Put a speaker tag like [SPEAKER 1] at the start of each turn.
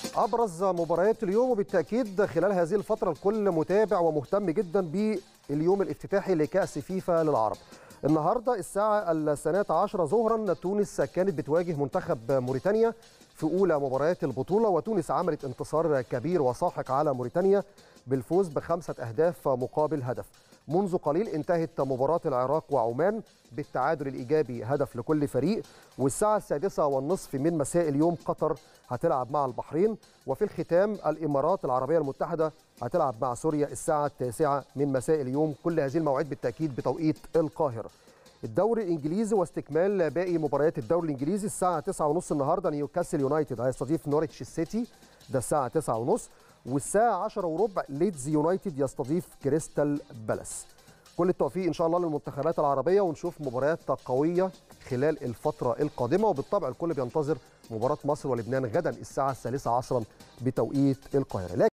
[SPEAKER 1] ابرز مباريات اليوم وبالتاكيد خلال هذه الفتره الكل متابع ومهتم جدا باليوم الافتتاحي لكاس فيفا للعرب النهارده الساعه الثانيه عشرة ظهرا تونس كانت بتواجه منتخب موريتانيا في اولى مباريات البطوله وتونس عملت انتصار كبير وساحق على موريتانيا بالفوز بخمسه اهداف مقابل هدف منذ قليل انتهت مباراة العراق وعمان بالتعادل الإيجابي هدف لكل فريق والساعة السادسة والنصف من مساء اليوم قطر هتلعب مع البحرين وفي الختام الإمارات العربية المتحدة هتلعب مع سوريا الساعة التاسعة من مساء اليوم كل هذه المواعيد بالتأكيد بتوقيت القاهرة الدوري الانجليزي واستكمال باقي مباريات الدوري الانجليزي الساعه 9:30 النهارده نيوكاسل يونايتد هيستضيف نوريتش السيتي ده الساعه 9:30 والساعه 10 وربع ليدز يونايتد يستضيف كريستال بالاس كل التوفيق ان شاء الله للمنتخبات العربيه ونشوف مباريات قويه خلال الفتره القادمه وبالطبع الكل بينتظر مباراه مصر ولبنان غدا الساعه الثالثه عصرا بتوقيت القاهره